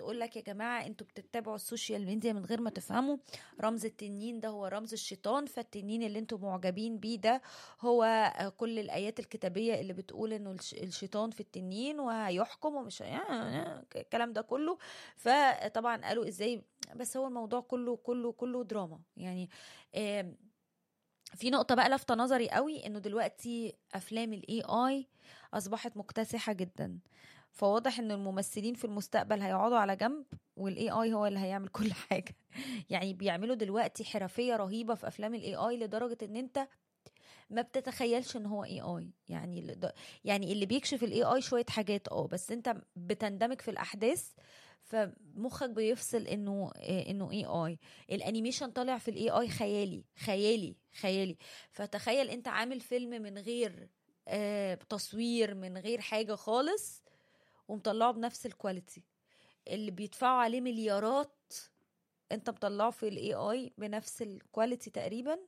تقول لك يا جماعه انتوا بتتبعوا السوشيال ميديا من غير ما تفهموا رمز التنين ده هو رمز الشيطان فالتنين اللي انتوا معجبين بيه ده هو آه، كل الايات الكتابيه اللي بتقول انه الش- الشيطان في التنين وهيحكم ومش هي- الكلام ده كله فطبعا قالوا ازاي بس هو الموضوع كله كله كله دراما يعني آم، في نقطة بقى لافتة نظري قوي انه دلوقتي افلام الاي اي اصبحت مكتسحة جدا فواضح ان الممثلين في المستقبل هيقعدوا على جنب والاي اي هو اللي هيعمل كل حاجة يعني بيعملوا دلوقتي حرفية رهيبة في افلام الاي اي لدرجة ان انت ما بتتخيلش ان هو اي اي يعني اللي ده- يعني اللي بيكشف الاي اي شويه حاجات اه بس انت بتندمج في الاحداث فمخك بيفصل انه إيه انه اي اي الانيميشن طالع في الاي اي خيالي خيالي خيالي فتخيل انت عامل فيلم من غير آه تصوير من غير حاجه خالص ومطلعه بنفس الكواليتي اللي بيدفعوا عليه مليارات انت مطلعه في الاي اي بنفس الكواليتي تقريبا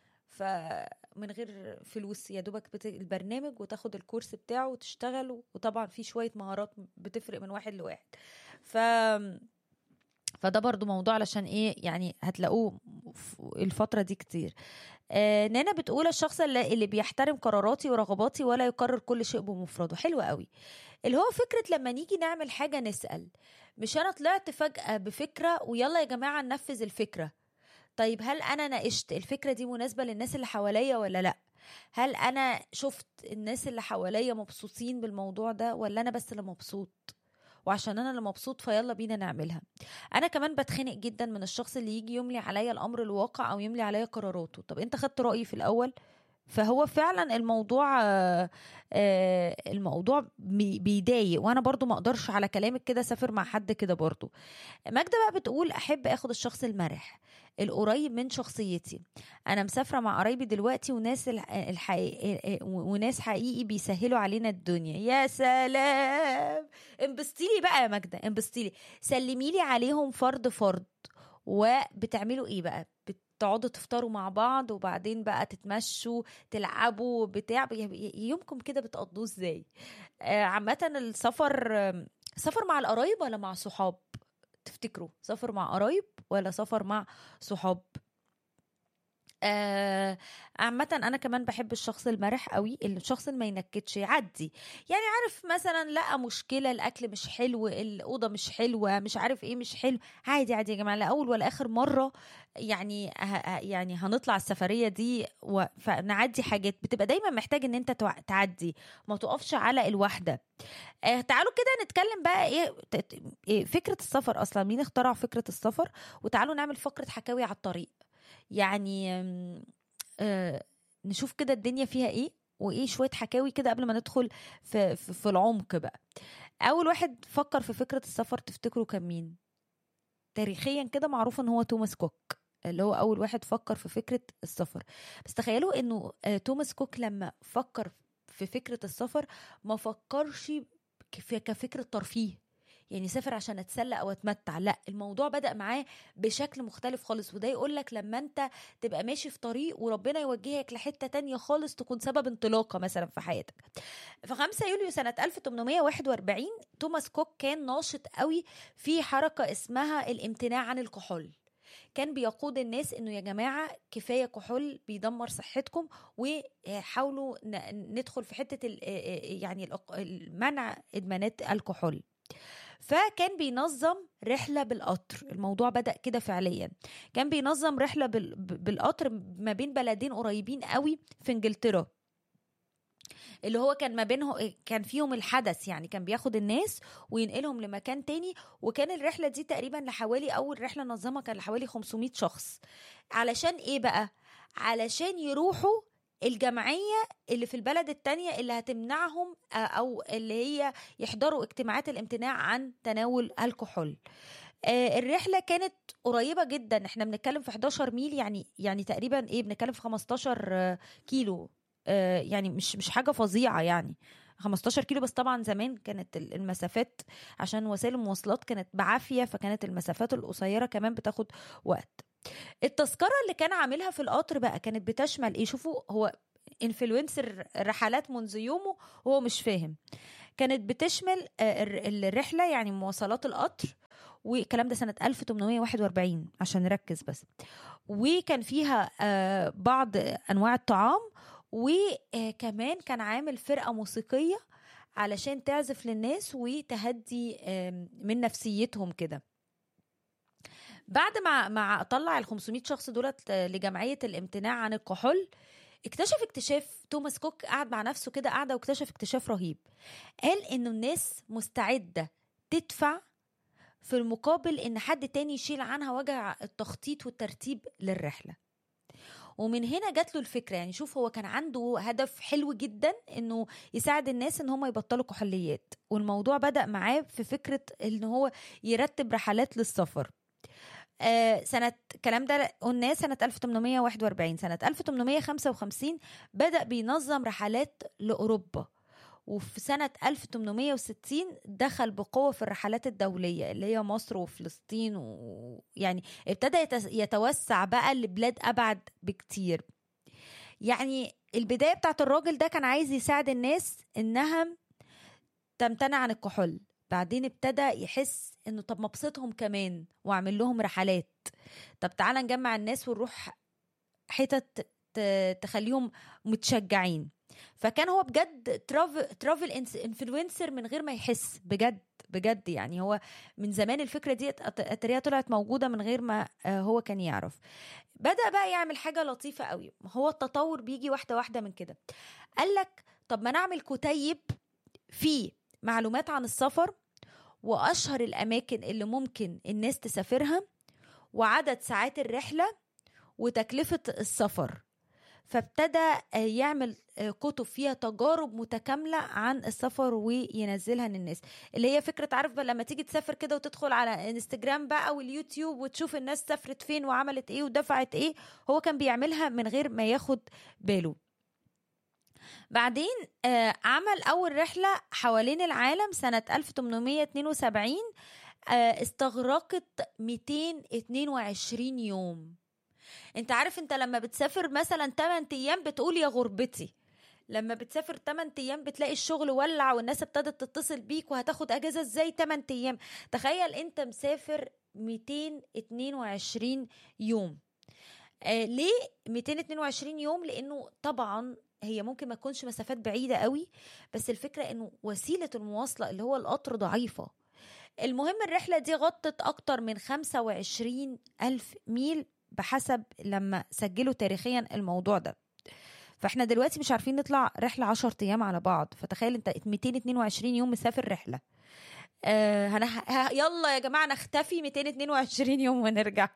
فمن غير فلوس يا دوبك بت... البرنامج وتاخد الكورس بتاعه وتشتغل وطبعا في شويه مهارات بتفرق من واحد لواحد ف فده برضو موضوع علشان ايه يعني هتلاقوه في الفترة دي كتير آه نانا بتقول الشخص اللي, اللي بيحترم قراراتي ورغباتي ولا يقرر كل شيء بمفرده حلو قوي اللي هو فكرة لما نيجي نعمل حاجة نسأل مش أنا طلعت فجأة بفكرة ويلا يا جماعة ننفذ الفكرة طيب هل انا ناقشت الفكره دي مناسبه للناس اللي حواليا ولا لا هل انا شفت الناس اللي حواليا مبسوطين بالموضوع ده ولا انا بس اللي مبسوط وعشان انا اللي مبسوط فيلا بينا نعملها انا كمان بتخنق جدا من الشخص اللي يجي يملي عليا الامر الواقع او يملي عليا قراراته طب انت خدت رايي في الاول فهو فعلا الموضوع آه، آه، الموضوع بي- بيضايق وانا برضو ما اقدرش على كلامك كده اسافر مع حد كده برضو ماجدة بقى بتقول احب اخد الشخص المرح القريب من شخصيتي انا مسافره مع قرايبي دلوقتي وناس الح- الحقيقي وناس حقيقي بيسهلوا علينا الدنيا يا سلام انبسطي لي بقى يا ماجدة انبسطي لي سلمي لي عليهم فرد فرد وبتعملوا ايه بقى بتقعدوا تفطروا مع بعض وبعدين بقى تتمشوا تلعبوا بتاع ي- يومكم كده بتقضوه ازاي آه، عامة السفر آم، سفر مع القرايب ولا مع صحاب تفتكروا سفر مع قرايب ولا سفر مع صحاب آه عامة أنا كمان بحب الشخص المرح قوي الشخص اللي ما ينكدش يعدي يعني عارف مثلا لقى مشكلة الأكل مش حلو الأوضة مش حلوة مش عارف إيه مش حلو عادي عادي يا جماعة لا أول ولا آخر مرة يعني ه- يعني هنطلع السفرية دي و- فنعدي حاجات بتبقى دايما محتاج إن أنت تع- تعدي ما تقفش على الواحدة آه تعالوا كده نتكلم بقى إيه, ت- ت- إيه فكرة السفر أصلا مين اخترع فكرة السفر وتعالوا نعمل فقرة حكاوي على الطريق يعني أم، آه نشوف كده الدنيا فيها ايه وايه شويه حكاوي كده قبل ما ندخل في, في, في العمق بقى اول واحد فكر في فكره السفر تفتكروا كان مين تاريخيا كده معروف ان هو توماس كوك اللي هو اول واحد فكر في فكره السفر بس تخيلوا انه آه، توماس كوك لما فكر في فكره السفر ما فكرش كف- كفكره ترفيه يعني سافر عشان اتسلى او اتمتع لا الموضوع بدا معاه بشكل مختلف خالص وده يقول لك لما انت تبقى ماشي في طريق وربنا يوجهك لحته تانية خالص تكون سبب انطلاقه مثلا في حياتك في 5 يوليو سنه 1841 توماس كوك كان ناشط قوي في حركه اسمها الامتناع عن الكحول كان بيقود الناس انه يا جماعه كفايه كحول بيدمر صحتكم وحاولوا ن- ندخل في حته ال- يعني الأق- المنع ادمانات الكحول فكان بينظم رحلة بالقطر الموضوع بدأ كده فعليا كان بينظم رحلة بال- ب- بالقطر ما بين بلدين قريبين قوي في انجلترا اللي هو كان ما بينهم كان فيهم الحدث يعني كان بياخد الناس وينقلهم لمكان تاني وكان الرحلة دي تقريبا لحوالي أول رحلة نظمها كان لحوالي 500 شخص علشان إيه بقى؟ علشان يروحوا الجمعية اللي في البلد التانية اللي هتمنعهم آه، أو اللي هي يحضروا اجتماعات الامتناع عن تناول الكحول آه، الرحلة كانت قريبة جدا احنا بنتكلم في 11 ميل يعني يعني تقريبا ايه بنتكلم في 15 آه، كيلو آه، يعني مش مش حاجة فظيعة يعني 15 كيلو بس طبعا زمان كانت ال- المسافات عشان وسائل المواصلات كانت بعافية فكانت المسافات القصيرة كمان بتاخد وقت التذكرة اللي كان عاملها في القطر بقى كانت بتشمل ايه شوفوا هو انفلونسر رحلات منذ يومه وهو مش فاهم كانت بتشمل آه، الر- الرحله يعني مواصلات القطر والكلام ده سنه 1841 عشان نركز بس وكان فيها آه، بعض انواع الطعام وكمان كان عامل فرقه موسيقيه علشان تعزف للناس وتهدي آم، من نفسيتهم كده بعد ما ما طلع ال 500 شخص دولت لجمعيه الامتناع عن الكحول اكتشف اكتشاف توماس كوك قعد مع نفسه كده قعده واكتشف اكتشاف رهيب قال انه الناس مستعده تدفع في المقابل ان حد تاني يشيل عنها وجع التخطيط والترتيب للرحله ومن هنا جات له الفكره يعني شوف هو كان عنده هدف حلو جدا انه يساعد الناس ان هم يبطلوا كحوليات والموضوع بدا معاه في فكره ان هو يرتب رحلات للسفر آه سنة الكلام ده قلناه سنة 1841 سنة 1855 بدأ بينظم رحلات لأوروبا وفي سنة 1860 دخل بقوة في الرحلات الدولية اللي هي مصر وفلسطين ويعني ابتدى يتس- يتوسع بقى لبلاد أبعد بكتير يعني البداية بتاعت الراجل ده كان عايز يساعد الناس إنها تمتنع عن الكحول بعدين ابتدى يحس انه طب مبسطهم كمان واعمل لهم رحلات طب تعالى نجمع الناس ونروح حتت ت- تخليهم متشجعين فكان هو بجد ترافل ترافل انفلونسر من غير ما يحس بجد بجد يعني هو من زمان الفكره دي اتريها طلعت موجوده من غير ما آه، هو كان يعرف بدا بقى يعمل حاجه لطيفه قوي هو التطور بيجي واحده واحده من كده قال لك طب ما نعمل كتيب فيه معلومات عن السفر واشهر الاماكن اللي ممكن الناس تسافرها وعدد ساعات الرحله وتكلفه السفر فابتدى آه، يعمل آه، كتب فيها تجارب متكامله عن السفر وينزلها للناس اللي هي فكره عارف بقى لما تيجي تسافر كده وتدخل على انستجرام بقى واليوتيوب وتشوف الناس سافرت فين وعملت ايه ودفعت ايه هو كان بيعملها من غير ما ياخد باله بعدين آه، عمل أول رحلة حوالين العالم سنة 1872 آه، استغرقت 222 يوم انت عارف انت لما بتسافر مثلا 8 ايام بتقول يا غربتي لما بتسافر 8 ايام بتلاقي الشغل ولع والناس ابتدت تتصل بيك وهتاخد اجازه ازاي 8 ايام تخيل انت مسافر 222 يوم آه ليه 222 يوم لانه طبعا هي ممكن ما تكونش مسافات بعيدة قوي بس الفكرة انه وسيلة المواصلة اللي هو القطر ضعيفة المهم الرحلة دي غطت أكتر من 25 ألف ميل بحسب لما سجلوا تاريخيا الموضوع ده فاحنا دلوقتي مش عارفين نطلع رحلة 10 أيام على بعض فتخيل انت 222 يوم مسافر رحلة آه هن... ه... يلا يا جماعة نختفي 222 يوم ونرجع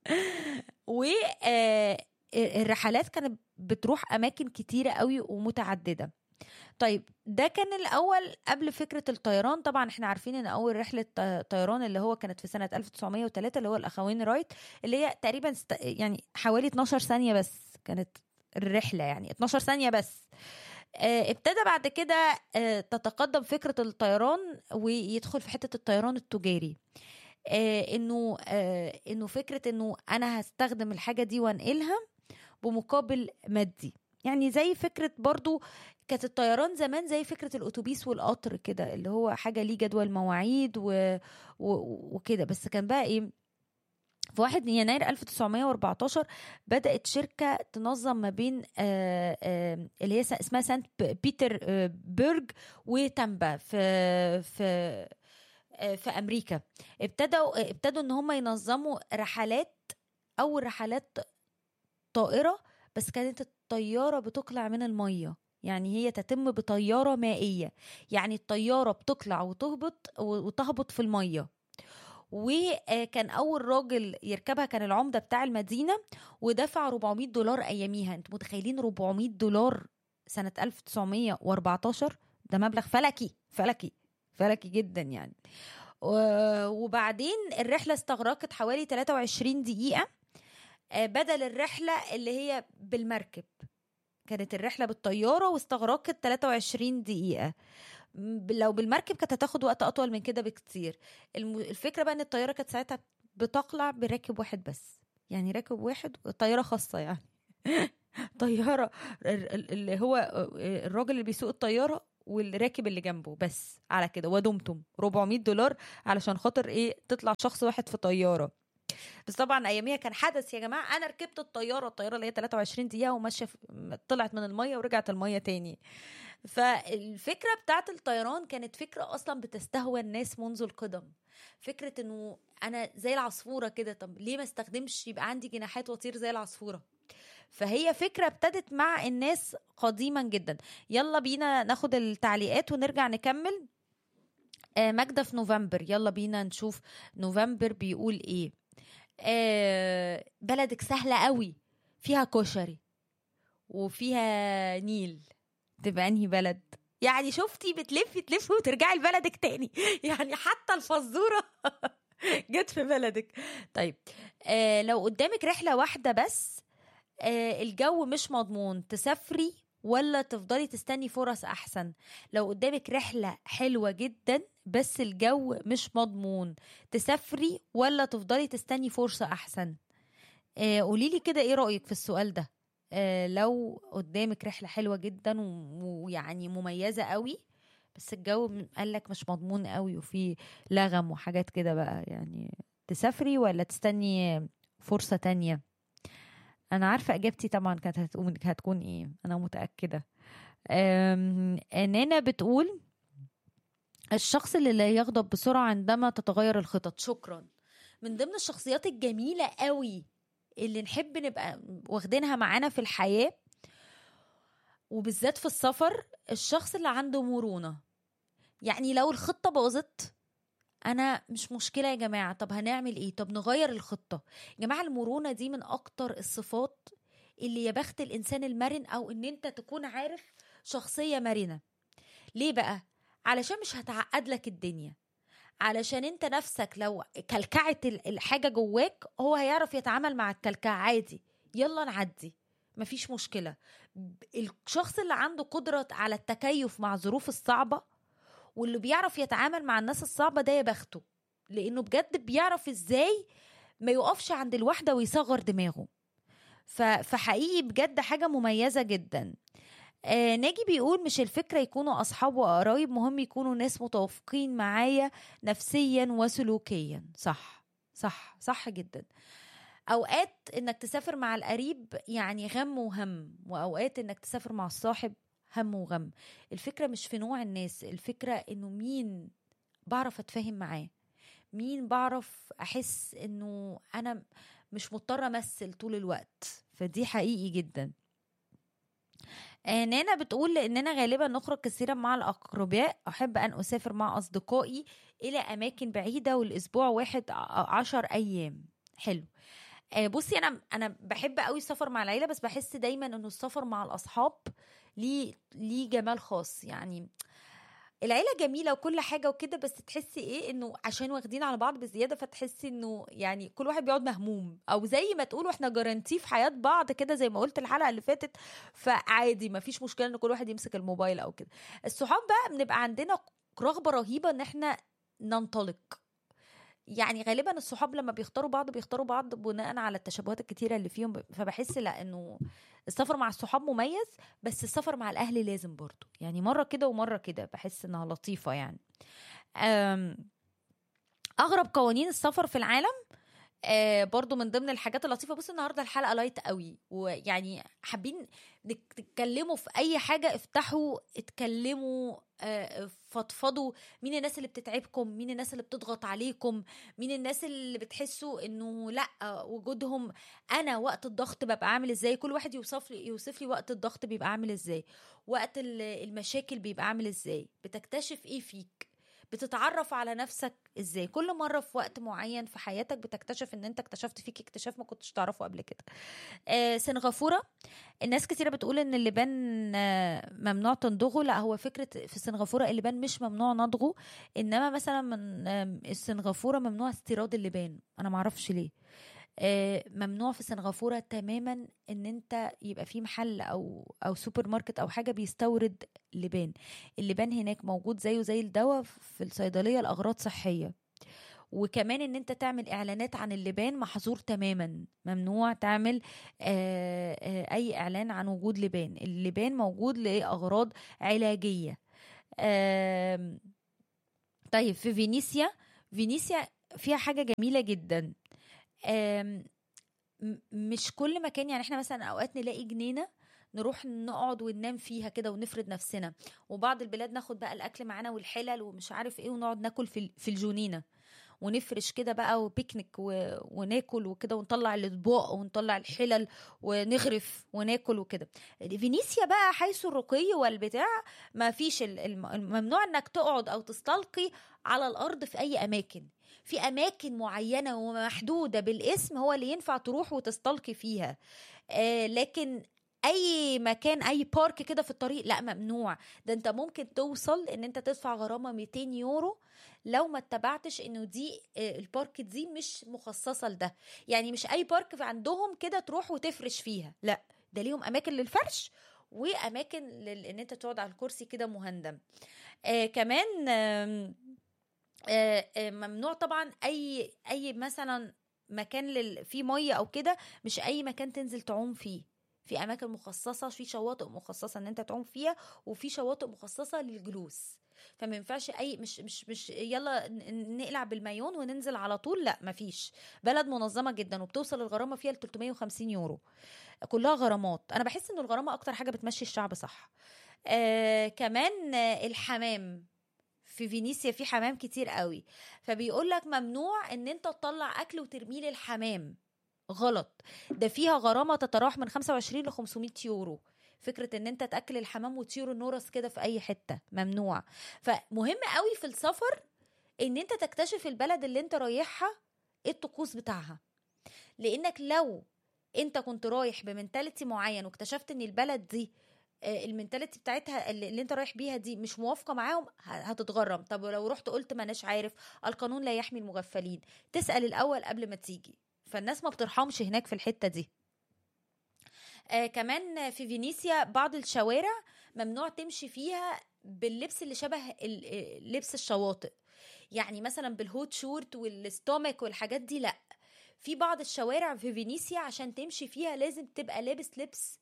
و آه الرحلات كانت بتروح اماكن كتيره قوي ومتعدده طيب ده كان الاول قبل فكره الطيران طبعا احنا عارفين ان اول رحله ط- طيران اللي هو كانت في سنه 1903 اللي هو الاخوين رايت اللي هي تقريبا است... يعني حوالي 12 ثانيه بس كانت الرحله يعني 12 ثانيه بس آه، ابتدى بعد كده آه، تتقدم فكره الطيران ويدخل في حته الطيران التجاري آه، انه آه، انه فكره انه انا هستخدم الحاجه دي وانقلها بمقابل مادي يعني زي فكرة برضو كانت الطيران زمان زي فكرة الأتوبيس والقطر كده اللي هو حاجة ليه جدول مواعيد و... و... وكده بس كان بقى إيه في 1 يناير 1914 بدأت شركة تنظم ما بين آه، آه، اللي هي س- اسمها سانت ب- بيتر آه، بيرج وتامبا في في آه، في أمريكا ابتدوا ابتدوا إن هم ينظموا رحلات أول رحلات طائرة بس كانت الطيارة بتقلع من المية يعني هي تتم بطيارة مائية يعني الطيارة بتقلع وتهبط وتهبط في المية وكان أول راجل يركبها كان العمدة بتاع المدينة ودفع 400 دولار أياميها انتوا متخيلين 400 دولار سنة 1914 ده مبلغ فلكي فلكي فلكي جدا يعني و- وبعدين الرحلة استغرقت حوالي 23 دقيقة آه، بدل الرحلة اللي هي بالمركب كانت الرحلة بالطيارة واستغرقت 23 دقيقة م- لو بالمركب كانت هتاخد وقت أطول من كده بكتير الم- الفكرة بقى إن الطيارة كانت ساعتها بتقلع براكب واحد بس يعني راكب واحد طيارة خاصة يعني طيارة ال- ال- اللي هو الراجل اللي بيسوق الطيارة والراكب اللي جنبه بس على كده ودمتم 400 دولار علشان خاطر ايه تطلع شخص واحد في طياره بس طبعا اياميها كان حدث يا جماعه انا ركبت الطياره الطياره اللي هي 23 دقيقه وماشيه في- طلعت من الميه ورجعت الميه تاني فالفكره بتاعت الطيران كانت فكره اصلا بتستهوى الناس منذ القدم فكره انه انا زي العصفوره كده طب ليه ما استخدمش يبقى عندي جناحات واطير زي العصفوره فهي فكره ابتدت مع الناس قديما جدا يلا بينا ناخد التعليقات ونرجع نكمل آه، ماجدة في نوفمبر يلا بينا نشوف نوفمبر بيقول ايه آه، بلدك سهلة قوي فيها كشري وفيها نيل تبقى انهي بلد يعني شفتي بتلفي تلفي وترجعي لبلدك تاني يعني حتى الفزورة جت في بلدك طيب آه لو قدامك رحلة واحدة بس آه الجو مش مضمون تسافري ولا تفضلي تستني فرص احسن لو قدامك رحلة حلوة جدا بس الجو مش مضمون تسافري ولا تفضلي تستني فرصة احسن آه قوليلي كده ايه رأيك في السؤال ده آه لو قدامك رحلة حلوة جدا و- ويعني مميزة قوي بس الجو م- قالك مش مضمون قوي وفي لغم وحاجات كده بقى يعني تسافري ولا تستني فرصة تانية انا عارفة اجابتي طبعا كانت هتكون هتكون ايه انا متأكدة أم، نانا بتقول الشخص اللي لا يغضب بسرعة عندما تتغير الخطط شكرا من ضمن الشخصيات الجميلة قوي اللي نحب نبقى واخدينها معانا في الحياة وبالذات في السفر الشخص اللي عنده مرونة يعني لو الخطة باظت انا مش مشكلة يا جماعة طب هنعمل ايه طب نغير الخطة يا جماعة المرونة دي من اكتر الصفات اللي يا بخت الانسان المرن او ان انت تكون عارف شخصية مرنة ليه بقى علشان مش هتعقد لك الدنيا علشان انت نفسك لو كلكعت ال- الحاجة جواك هو هيعرف يتعامل مع الكلكعة عادي يلا نعدي مفيش مشكلة ب- الشخص اللي عنده قدرة على التكيف مع الظروف الصعبة واللي بيعرف يتعامل مع الناس الصعبة ده يا بخته لأنه بجد بيعرف ازاي ما يقفش عند الواحدة ويصغر دماغه ف- فحقيقي بجد حاجة مميزة جدا آه ناجي بيقول مش الفكرة يكونوا أصحاب وقرايب مهم يكونوا ناس متوافقين معايا نفسيا وسلوكيا صح صح صح جدا أوقات إنك تسافر مع القريب يعني غم وهم وأوقات إنك تسافر مع الصاحب هم وغم الفكرة مش في نوع الناس الفكرة إنه مين بعرف أتفاهم معاه مين بعرف أحس إنه أنا مش مضطرة أمثل طول الوقت فدي حقيقي جدا آه، نانا بتقول اننا غالبا نخرج كثيرا مع الاقرباء احب ان اسافر مع اصدقائي الى اماكن بعيده والاسبوع واحد ع- عشر ايام حلو آه، بصي انا انا بحب قوي السفر مع العيله بس بحس دايما انه السفر مع الاصحاب ليه ليه جمال خاص يعني العيله جميله وكل حاجه وكده بس تحسي ايه انه عشان واخدين على بعض بزياده فتحسي انه يعني كل واحد بيقعد مهموم او زي ما تقولوا احنا جارانتيه في حياه بعض كده زي ما قلت الحلقه اللي فاتت فعادي ما فيش مشكله ان كل واحد يمسك الموبايل او كده الصحاب بقى بنبقى عندنا رغبه رهيبه ان احنا ننطلق يعني غالبا الصحاب لما بيختاروا بعض بيختاروا بعض بناء على التشابهات الكتيره اللي فيهم فبحس لا انه السفر مع الصحاب مميز بس السفر مع الاهل لازم برضو يعني مره كده ومره كده بحس انها لطيفه يعني أم، اغرب قوانين السفر في العالم آه برضو من ضمن الحاجات اللطيفه بص النهارده الحلقه لايت قوي ويعني حابين نك- تتكلموا في اي حاجه افتحوا اتكلموا آه فضفضوا مين الناس اللي بتتعبكم مين الناس اللي بتضغط عليكم مين الناس اللي بتحسوا انه لا وجودهم انا وقت الضغط ببقى عامل ازاي كل واحد يوصف لي يوصف لي وقت الضغط بيبقى عامل ازاي وقت ال- المشاكل بيبقى عامل ازاي بتكتشف ايه فيك بتتعرف على نفسك ازاي كل مره في وقت معين في حياتك بتكتشف ان انت اكتشفت فيك اكتشاف ما كنتش تعرفه قبل كده آه سنغافوره الناس كثيره بتقول ان اللبان آه، ممنوع تندغه لا هو فكره في سنغافوره اللبان مش ممنوع نضغه انما مثلا من آم، سنغافوره ممنوع استيراد اللبان انا معرفش ليه آه، ممنوع في سنغافوره تماما ان انت يبقى في محل او او سوبر ماركت او حاجه بيستورد لبان اللبان هناك موجود زيه زي الدواء في الصيدليه لاغراض صحيه وكمان ان انت تعمل اعلانات عن اللبان محظور تماما ممنوع تعمل آه، آه، اي اعلان عن وجود لبان اللبان موجود لاغراض علاجيه آم، طيب في فينيسيا فينيسيا فيها حاجة جميلة جدا آم، م- مش كل مكان يعني احنا مثلا اوقات نلاقي جنينة نروح نقعد وننام فيها كده ونفرد نفسنا وبعض البلاد ناخد بقى الاكل معانا والحلل ومش عارف ايه ونقعد ناكل في ال- في الجنينة ونفرش كده بقى وبيكنيك و... وناكل وكده ونطلع الاطباق ونطلع الحلل ونغرف وناكل وكده فينيسيا بقى حيث الرقي والبتاع ما فيش ال- الم- الممنوع انك تقعد او تستلقي على الارض في اي اماكن في اماكن معينه ومحدوده بالاسم هو اللي ينفع تروح وتستلقي فيها آه لكن اي مكان اي بارك كده في الطريق لا ممنوع ده انت ممكن توصل ان انت تدفع غرامه 200 يورو لو ما اتبعتش انه دي آه، البارك دي مش مخصصه لده يعني مش اي بارك عندهم كده تروح وتفرش فيها لا ده ليهم اماكن للفرش واماكن لل- ان انت تقعد على الكرسي كده مهندم آه كمان آم، آه آه ممنوع طبعا اي اي مثلا مكان لل... فيه ميه او كده مش اي مكان تنزل تعوم فيه في اماكن مخصصه في شواطئ مخصصه ان انت تعوم فيها وفي شواطئ مخصصه للجلوس فما ينفعش اي مش مش مش يلا ن- ن- نقلع بالمايون وننزل على طول لا مفيش بلد منظمه جدا وبتوصل الغرامه فيها ل 350 يورو كلها غرامات انا بحس ان الغرامه اكتر حاجه بتمشي الشعب صح آه كمان آه الحمام في فينيسيا في حمام كتير قوي فبيقول لك ممنوع ان انت تطلع اكل وترميه للحمام غلط ده فيها غرامه تتراوح من 25 ل 500 يورو فكره ان انت تاكل الحمام وتطير النورس كده في اي حته ممنوع فمهم قوي في السفر ان انت تكتشف البلد اللي انت رايحها ايه الطقوس بتاعها لانك لو انت كنت رايح بمنتاليتي معين واكتشفت ان البلد دي آه، المنتاليتي بتاعتها اللي, اللي انت رايح بيها دي مش موافقه معاهم ه- هتتغرم طب ولو رحت قلت ما اناش عارف القانون لا يحمي المغفلين تسال الاول قبل ما تيجي فالناس ما بترحمش هناك في الحته دي آه كمان في فينيسيا بعض الشوارع ممنوع تمشي فيها باللبس اللي شبه ال- آه، لبس الشواطئ يعني مثلا بالهوت شورت والستومك والحاجات دي لا في بعض الشوارع في فينيسيا عشان تمشي فيها لازم تبقى لابس لبس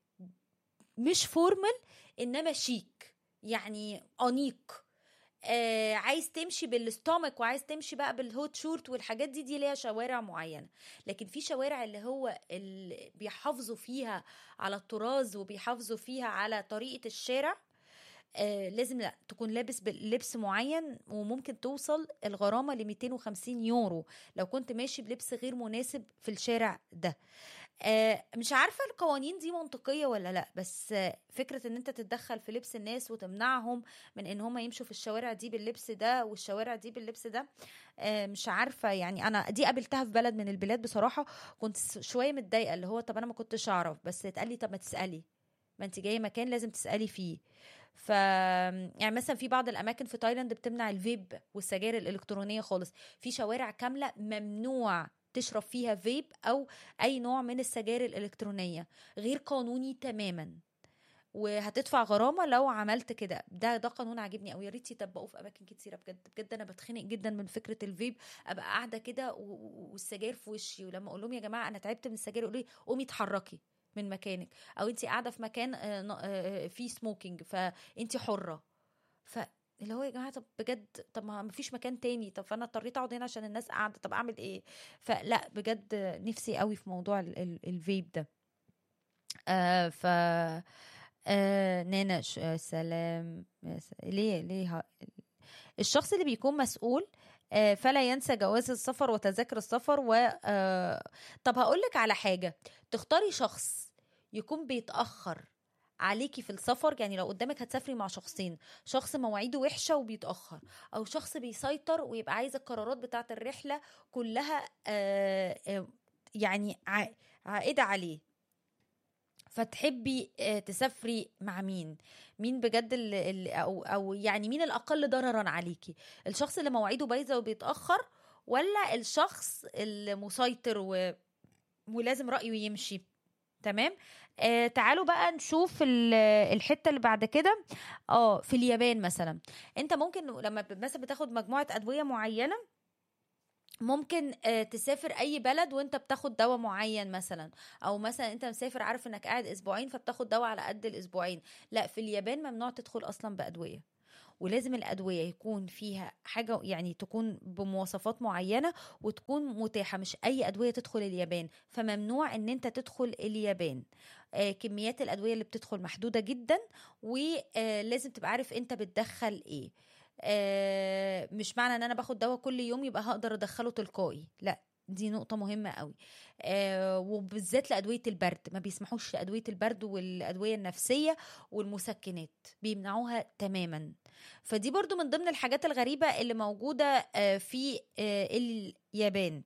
مش فورمال انما شيك يعني انيق آه عايز تمشي بالستومك وعايز تمشي بقى بالهوت شورت والحاجات دي دي ليها شوارع معينه لكن في شوارع اللي هو اللي بيحافظوا فيها على الطراز وبيحافظوا فيها على طريقه الشارع آه لازم لا تكون لابس بلبس معين وممكن توصل الغرامه ل 250 يورو لو كنت ماشي بلبس غير مناسب في الشارع ده آه، مش عارفه القوانين دي منطقيه ولا لا بس آه، فكره ان انت تتدخل في لبس الناس وتمنعهم من ان هم يمشوا في الشوارع دي باللبس ده والشوارع دي باللبس ده آه، مش عارفه يعني انا دي قابلتها في بلد من البلاد بصراحه كنت س- شويه متضايقه اللي هو طب انا ما كنتش اعرف بس اتقال لي طب ما تسالي ما انت جايه مكان لازم تسالي فيه ف يعني مثلا في بعض الاماكن في تايلاند بتمنع الفيب والسجاير الالكترونيه خالص في شوارع كامله ممنوع تشرب فيها فيب او اي نوع من السجاير الالكترونيه غير قانوني تماما وهتدفع غرامه لو عملت كده ده ده قانون عاجبني قوي يا ريت يطبقوه في اماكن كتيره بجد بجد انا بتخنق جدا من فكره الفيب ابقى قاعده كده و- و- والسجاير في وشي ولما اقول لهم يا جماعه انا تعبت من السجاير يقولوا لي قومي اتحركي من مكانك او انت قاعده في مكان آه، ن- آه، فيه سموكينج فانت حره ف اللي هو يا جماعه طب بجد طب ما فيش مكان تاني طب فانا اضطريت اقعد هنا عشان الناس قاعده طب اعمل ايه فلا بجد نفسي قوي في موضوع ال- ال- الفيب ده آه ف آه نانا ش- آه سلام يا س- ليه ليه ه- الشخص اللي بيكون مسؤول آه، فلا ينسى جواز السفر وتذاكر السفر و آه، طب هقول لك على حاجه تختاري شخص يكون بيتاخر عليكي في السفر يعني لو قدامك هتسافري مع شخصين شخص مواعيده وحشه وبيتاخر او شخص بيسيطر ويبقى عايز القرارات بتاعه الرحله كلها آه، آه، يعني ع- عائده عليه فتحبي آه، تسافري مع مين مين بجد اللي اللي- او او يعني مين الاقل ضررا عليكي الشخص اللي مواعيده بايظه وبيتاخر ولا الشخص المسيطر و... ولازم رايه يمشي تمام آه تعالوا بقى نشوف ال- الحته اللي بعد كده اه في اليابان مثلا انت ممكن لما ب- مثلا بتاخد مجموعه ادويه معينه ممكن آه، تسافر اي بلد وانت بتاخد دواء معين مثلا او مثلا انت مسافر عارف انك قاعد اسبوعين فبتاخد دواء على قد الاسبوعين لا في اليابان ممنوع تدخل اصلا بادويه ولازم الادويه يكون فيها حاجه يعني تكون بمواصفات معينه وتكون متاحه مش اي ادويه تدخل اليابان فممنوع ان انت تدخل اليابان آه، كميات الادويه اللي بتدخل محدوده جدا ولازم تبقى عارف انت بتدخل ايه آه، مش معنى ان انا باخد دواء كل يوم يبقى هقدر ادخله تلقائي لا دي نقطة مهمة قوي آه وبالذات لأدوية البرد ما بيسمحوش لأدوية البرد والأدوية النفسية والمسكنات بيمنعوها تماما فدي برضو من ضمن الحاجات الغريبة اللي موجودة آه في آه اليابان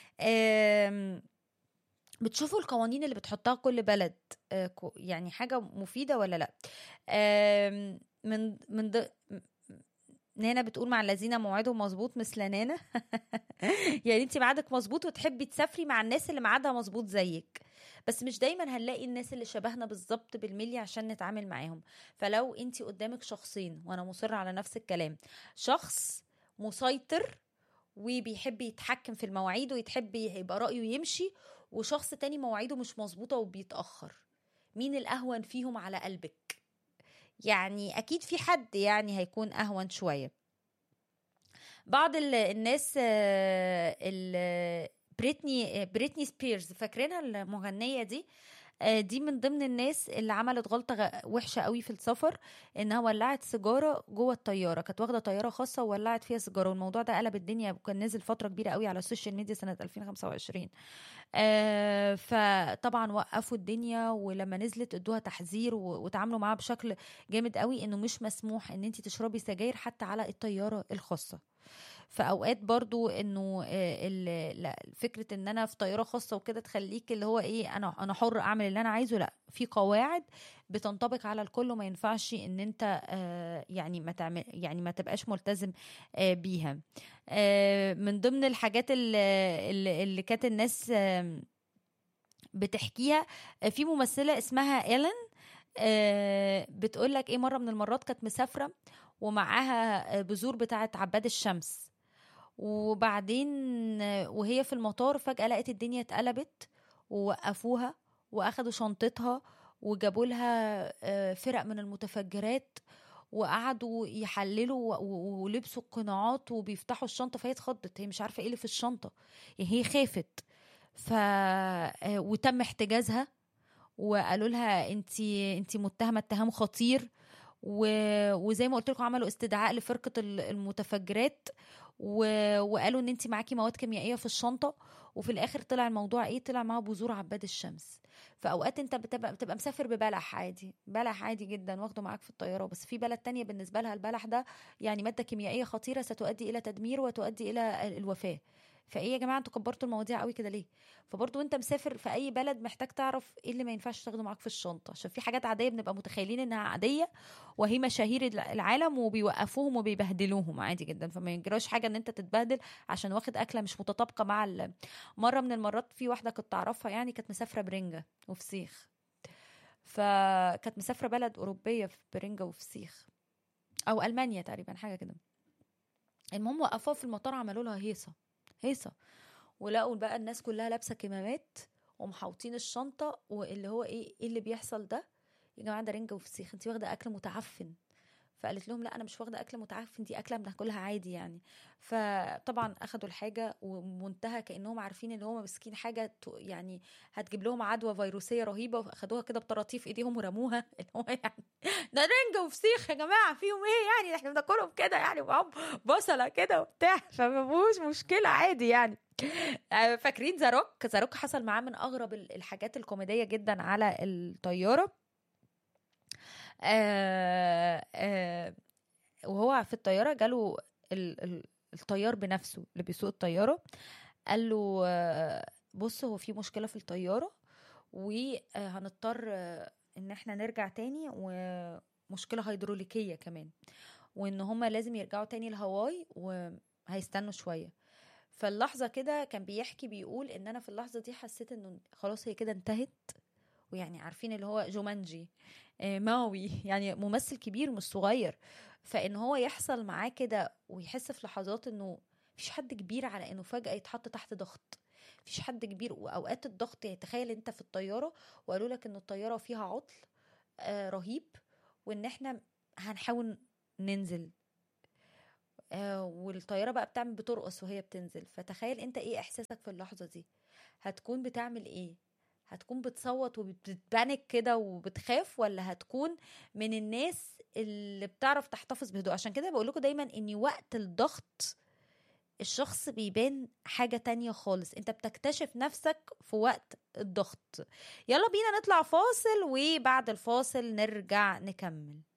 آم، بتشوفوا القوانين اللي بتحطها كل بلد آه، كو- يعني حاجة مفيدة ولا لا آم، من من ض... نانا بتقول مع الذين موعدهم مظبوط مثل نانا يعني انت ميعادك مظبوط وتحبي تسافري مع الناس اللي ميعادها مظبوط زيك بس مش دايما هنلاقي الناس اللي شبهنا بالظبط بالملي عشان نتعامل معاهم فلو انت قدامك شخصين وانا مصرة على نفس الكلام شخص مسيطر وبيحب يتحكم في المواعيد ويتحب يبقى رأيه يمشي وشخص تاني مواعيده مش مظبوطة وبيتأخر مين الأهون فيهم على قلبك يعني أكيد في حد يعني هيكون أهون شوية بعض ال- الناس آه، ال- بريتني آه، بريتني سبيرز فاكرينها المغنية دي آه، دي من ضمن الناس اللي عملت غلطة غ- وحشة قوي في السفر انها ولعت سيجارة جوه الطيارة كانت واخدة طيارة خاصة وولعت فيها سيجارة والموضوع ده قلب الدنيا وكان نزل فترة كبيرة قوي على السوشيال ميديا سنة 2025 آه، فطبعا وقفوا الدنيا ولما نزلت ادوها تحذير و- وتعاملوا معاها بشكل جامد قوي انه مش مسموح ان انت تشربي سجاير حتى على الطيارة الخاصة فاوقات برضو انه آه، ال- لا، فكره ان انا في طياره خاصه وكده تخليك اللي هو ايه انا انا حر اعمل اللي انا عايزه لا في قواعد بتنطبق على الكل وما ينفعش ان انت آه، يعني ما تعمل يعني ما تبقاش ملتزم آه، بيها آه، من ضمن الحاجات اللي, اللي اللي كانت الناس آم، بتحكيها آه، في ممثله اسمها ايلين بتقول لك ايه مره من المرات كانت مسافره ومعاها آه، بذور بتاعه عباد الشمس وبعدين آه، وهي في المطار فجأة لقت الدنيا اتقلبت ووقفوها واخدوا شنطتها وجابوا لها آه، فرق من المتفجرات وقعدوا يحللوا و- و- ولبسوا القناعات وبيفتحوا الشنطه فهي اتخضت هي مش عارفه ايه اللي في الشنطه يعني هي خافت ف آه، وتم احتجازها وقالوا لها انت انت متهمه اتهام خطير و... وزي ما قلت لكم عملوا استدعاء لفرقه ال- المتفجرات و... وقالوا ان انت معاكي مواد كيميائيه في الشنطه وفي الاخر طلع الموضوع ايه طلع معاه بذور عباد الشمس فاوقات انت بتبقى بتبقى مسافر ببلح عادي بلح عادي جدا واخده معاك في الطياره بس في بلد تانية بالنسبه لها البلح ده يعني ماده كيميائيه خطيره ستؤدي الى تدمير وتؤدي الى الوفاه فايه يا جماعه انتوا كبرتوا المواضيع قوي كده ليه فبرضه وانت مسافر في اي بلد محتاج تعرف ايه اللي ما ينفعش تاخده معاك في الشنطه عشان في حاجات عاديه بنبقى متخيلين انها عاديه وهي مشاهير العالم وبيوقفوهم وبيبهدلوهم عادي جدا فما يجراش حاجه ان انت تتبهدل عشان واخد اكله مش متطابقه مع ال... مره من المرات في واحده كنت اعرفها يعني كانت مسافره برنجه وفسيخ فكانت مسافره بلد اوروبيه في برنجه وفسيخ او المانيا تقريبا حاجه كده المهم وقفوها في المطار عملوا لها هيصه هيصه ولقوا بقى الناس كلها لابسه كمامات ومحوطين الشنطه واللي هو ايه ايه اللي بيحصل ده يا جماعه ده رنجه وفسيخ انت واخده اكل متعفن فقالت لهم لا انا مش واخده اكل متعفن دي اكله بناكلها عادي يعني فطبعا اخدوا الحاجه ومنتهى كانهم عارفين ان هم ماسكين حاجه ت- يعني هتجيب لهم عدوى فيروسيه رهيبه فاخدوها كده بطراطيف ايديهم ورموها اللي هو يعني ده رنجه وفسيخ يا جماعه فيهم ايه يعني ده احنا بناكلهم كده يعني ومعاهم بصله كده وبتاع فما فيهوش مشكله عادي يعني آه، فاكرين زاروك زاروك حصل معاه من اغرب ال- الحاجات الكوميديه جدا على الطياره آه آه وهو في الطياره جاله ال- ال- الطيار بنفسه اللي بيسوق الطياره قال له آه، بص هو في مشكله في الطياره وهنضطر آه، ان احنا نرجع تاني ومشكله هيدروليكيه كمان وان هما لازم يرجعوا تاني لهاواي وهيستنوا شويه فاللحظه كده كان بيحكي بيقول ان انا في اللحظه دي حسيت انه خلاص هي كده انتهت ويعني عارفين اللي هو جومانجي آه، ماوي يعني ممثل كبير مش صغير فان هو يحصل معاه كده ويحس في لحظات انه مفيش حد كبير على انه فجأة يتحط تحت ضغط مفيش حد كبير واوقات الضغط يعني تخيل انت في الطيارة وقالوا لك ان الطيارة فيها عطل آه رهيب وان احنا هنحاول ننزل آه، والطياره بقى بتعمل بترقص وهي بتنزل فتخيل انت ايه احساسك في اللحظه دي هتكون بتعمل ايه هتكون بتصوت وبتبانك كده وبتخاف ولا هتكون من الناس اللي بتعرف تحتفظ بهدوء عشان كده بقول لكم دايما ان وقت الضغط الشخص بيبان حاجة تانية خالص انت بتكتشف نفسك في وقت الضغط يلا بينا نطلع فاصل وبعد الفاصل نرجع نكمل